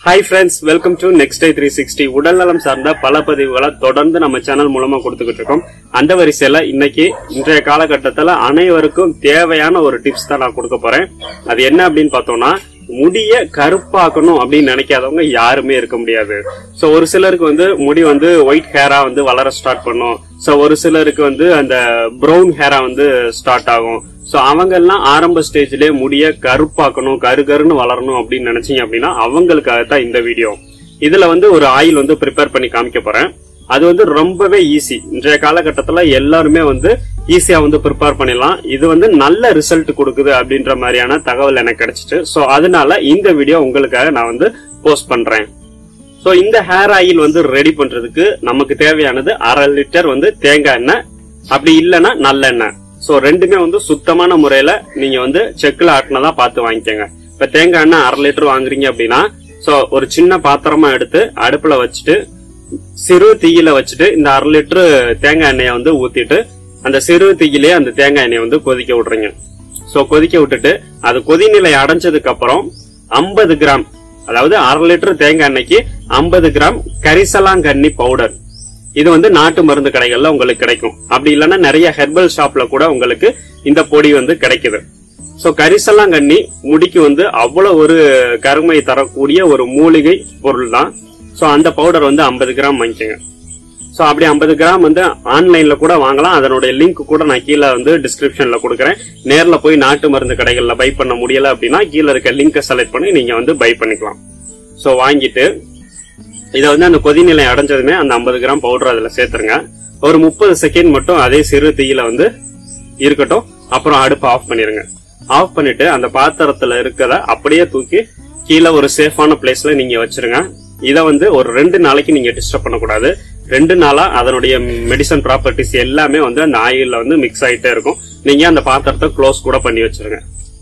hi friends welcome to next day three sixty உடல்நலம் சார்ந்த பல பதிவுகளை தொடர்ந்து நம்ம சேனல் மூலமா கொடுத்துக்கிட்டு இருக்கோம் அந்த வரிசையில இன்னைக்கு இன்றைய காலகட்டத்துல அனைவருக்கும் தேவையான ஒரு டிப்ஸ் தான் நான் கொடுக்க போறேன் அது என்ன அப்படின்னு பார்த்தோம்னா முடிய கருப்பாக்கணும் அப்படின்னு நினைக்காதவங்க யாருமே இருக்க முடியாது சோ ஒரு சிலருக்கு வந்து முடி வந்து ஒயிட் ஹேரா வந்து வளர ஸ்டார்ட் பண்ணும் சோ ஒரு சிலருக்கு வந்து அந்த ப்ரௌன் ஹேரா வந்து ஸ்டார்ட் ஆகும் சோ அவங்க எல்லாம் ஆரம்ப ஸ்டேஜ்லயே முடிய கருப்பாக்கணும் கருகருன்னு வளரணும் அப்படின்னு நினைச்சீங்க அப்படின்னா அவங்களுக்காக தான் இந்த வீடியோ இதுல வந்து ஒரு ஆயில் வந்து ப்ரிப்பேர் பண்ணி காமிக்க போறேன் அது வந்து ரொம்பவே ஈஸி இன்றைய காலகட்டத்துல எல்லாருமே வந்து ஈஸியா வந்து ப்ரிப்பேர் பண்ணிடலாம் இது வந்து நல்ல ரிசல்ட் கொடுக்குது அப்படின்ற மாதிரியான தகவல் எனக்கு கிடைச்சிச்சு சோ அதனால இந்த வீடியோ உங்களுக்காக நான் வந்து போஸ்ட் பண்றேன் சோ இந்த ஹேர் ஆயில் வந்து ரெடி பண்றதுக்கு நமக்கு தேவையானது அரை லிட்டர் வந்து தேங்காய் எண்ணெய் அப்படி இல்லைன்னா நல்லெண்ணெய் சோ ரெண்டுமே வந்து சுத்தமான முறையில நீங்க வந்து செக்ல ஆட்டினதா பார்த்து வாங்கிக்கோங்க இப்ப தேங்காய் எண்ணெய் அரை லிட்டர் வாங்குறீங்க அப்படின்னா சோ ஒரு சின்ன பாத்திரமா எடுத்து அடுப்புல வச்சுட்டு சிறு தீயில வச்சுட்டு இந்த அரை லிட்டர் தேங்காய் எண்ணெயை வந்து ஊத்திட்டு அந்த சிறு தீயிலே அந்த தேங்காய் எண்ணெயை வந்து கொதிக்க விடுறீங்க சோ கொதிக்க விட்டுட்டு அது கொதிநிலை அடைஞ்சதுக்கு அப்புறம் ஐம்பது கிராம் அதாவது அரை லிட்டர் தேங்காய் எண்ணெய்க்கு ஐம்பது கிராம் கரிசலாங்கண்ணி பவுடர் இது வந்து நாட்டு மருந்து கடைகள்ல உங்களுக்கு கிடைக்கும் அப்படி இல்லைன்னா நிறைய ஹெர்பல் ஷாப்ல கூட உங்களுக்கு இந்த பொடி வந்து கிடைக்குது சோ கரிசலாங்கண்ணி முடிக்கு வந்து அவ்வளவு ஒரு கருமை தரக்கூடிய ஒரு மூலிகை பொருள் தான் சோ அந்த பவுடர் வந்து 50 கிராம் வாங்கிக்கோங்க சோ அப்படி 50 கிராம் வந்து ஆன்லைன்ல கூட வாங்கலாம் அதனுடைய லிங்க் கூட நான் கீழே வந்து டிஸ்கிரிப்ஷன்ல கொடுக்குறேன் நேர்ல போய் நாட்டு மருந்து கடைகள்ல பை பண்ண முடியல அப்படின்னா கீழே இருக்க லிங்கை செலக்ட் பண்ணி நீங்க வந்து பை பண்ணிக்கலாம் சோ வாங்கிட்டு இதை வந்து அந்த கொதிநிலை அடைஞ்சதுமே அந்த 50 கிராம் பவுடர் அதுல சேர்த்துருங்க ஒரு முப்பது செகண்ட் மட்டும் அதே சிறு தீயில வந்து இருக்கட்டும் அப்புறம் அடுப்பு ஆஃப் பண்ணிருங்க ஆஃப் பண்ணிட்டு அந்த பாத்திரத்துல இருக்கத அப்படியே தூக்கி கீழே ஒரு சேஃபான பிளேஸ்ல நீங்க வச்சிருங்க இத வந்து ஒரு ரெண்டு நாளைக்கு நீங்க டிஸ்டர்ப் பண்ணக்கூடாது ரெண்டு நாளா அதனுடைய மெடிசன் ப்ராப்பர்ட்டிஸ் எல்லாமே வந்து அந்த ஆயில்ல வந்து மிக்ஸ் ஆயிட்டே இருக்கும் நீங்க அந்த பாத்திரத்தை க்ளோஸ் கூட பண்ணி வச்சிருங்க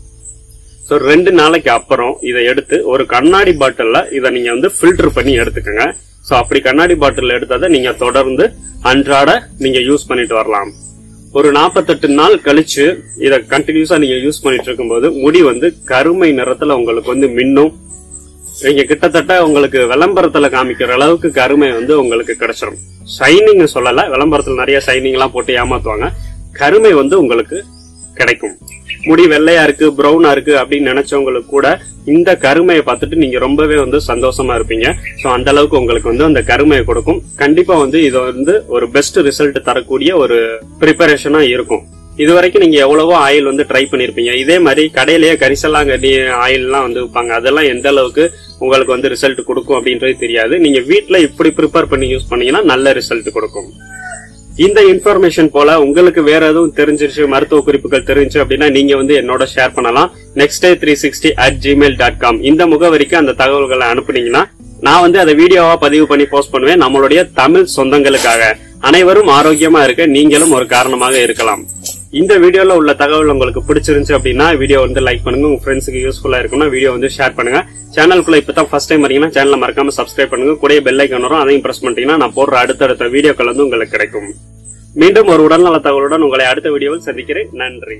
சோ ரெண்டு நாளைக்கு அப்புறம் இதை எடுத்து ஒரு கண்ணாடி பாட்டில்ல இதை நீங்க வந்து ஃபில்டர் பண்ணி எடுத்துக்கோங்க சோ அப்படி கண்ணாடி பாட்டில் எடுத்ததை நீங்க தொடர்ந்து அன்றாட நீங்க யூஸ் பண்ணிட்டு வரலாம் ஒரு நாற்பத்தெட்டு நாள் கழிச்சு இதை கண்டினியூஸா நீங்க யூஸ் பண்ணிட்டு இருக்கும்போது முடி வந்து கருமை நிறத்துல உங்களுக்கு வந்து மின்னும் நீங்க கிட்டத்தட்ட உங்களுக்கு விளம்பரத்துல காமிக்கிற அளவுக்கு கருமை வந்து உங்களுக்கு கிடைச்சிடும் ஷைனிங் சொல்லல விளம்பரத்துல நிறைய ஷைனிங் எல்லாம் போட்டு ஏமாத்துவாங்க கருமை வந்து உங்களுக்கு கிடைக்கும் முடி வெள்ளையா இருக்கு பிரவுனா இருக்கு அப்படின்னு நினைச்சவங்களுக்கு கூட இந்த கருமையை பார்த்துட்டு நீங்க ரொம்பவே வந்து சந்தோஷமா இருப்பீங்க சோ அந்த அளவுக்கு உங்களுக்கு வந்து அந்த கருமையை கொடுக்கும் கண்டிப்பா வந்து இது வந்து ஒரு பெஸ்ட் ரிசல்ட் தரக்கூடிய ஒரு ப்ரிப்பரேஷனா இருக்கும் இது வரைக்கும் நீங்க எவ்வளவோ ஆயில் வந்து ட்ரை பண்ணிருப்பீங்க இதே மாதிரி கடையிலேயே கரிசலாங்கண்ணி ஆயில் எல்லாம் வந்து விற்பாங்க அதெல்லாம் எந்த அளவுக்கு உங்களுக்கு வந்து ரிசல்ட் கொடுக்கும் அப்படின்றது தெரியாது நீங்க வீட்ல இப்படி ப்ரிப்பேர் பண்ணி யூஸ் பண்ணீங்கன்னா நல்ல ரிசல்ட் கொடுக்கும் இந்த இன்ஃபர்மேஷன் போல உங்களுக்கு வேற எதுவும் தெரிஞ்சிருச்சு மருத்துவ குறிப்புகள் தெரிஞ்சு அப்படின்னா நீங்க வந்து என்னோட ஷேர் பண்ணலாம் next day three sixty at gmail dot com இந்த முகவரிக்கு அந்த தகவல்களை அனுப்புனீங்கன்னா நான் வந்து அதை வீடியோவா பதிவு பண்ணி போஸ்ட் பண்ணுவேன் நம்மளுடைய தமிழ் சொந்தங்களுக்காக அனைவரும் ஆரோக்கியமா இருக்க நீங்களும் ஒரு காரணமாக இருக்கலாம் இந்த வீடியோல உள்ள தகவல் உங்களுக்கு பிடிச்சிருந்துச்சு அப்படின்னா வீடியோ வந்து லைக் பண்ணுங்க உங்க ஃப்ரெண்ட்ஸுக்கு யூஸ்ஃபுல்லா இருக்கும்னா வீடியோ வந்து ஷேர் பண்ணுங்க சேனலுக்குள்ள இப்பதான் ஃபர்ஸ்ட் டைம் வரீங்கன்னா சேனலை மறக்காம சப்ஸ்கிரைப் பண்ணுங்க கூட பெல் ஐக்கன் வரும் அதையும் பிரஸ் பண்ணிட்டீங்கன்னா நான் போடுற அடுத்தடுத்த வீடியோக்கள் வந்து உங்களுக்கு கிடைக்கும் மீண்டும் ஒரு உடல்நல தகவலுடன் உங்களை அடுத்த வீடியோவில் சந்திக்கிறேன் நன்றி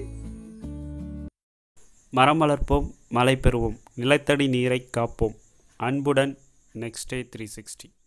மரம் வளர்ப்போம் மழை பெறுவோம் நிலத்தடி நீரை காப்போம் அன்புடன் நெக்ஸ்ட் டே த்ரீ சிக்ஸ்டி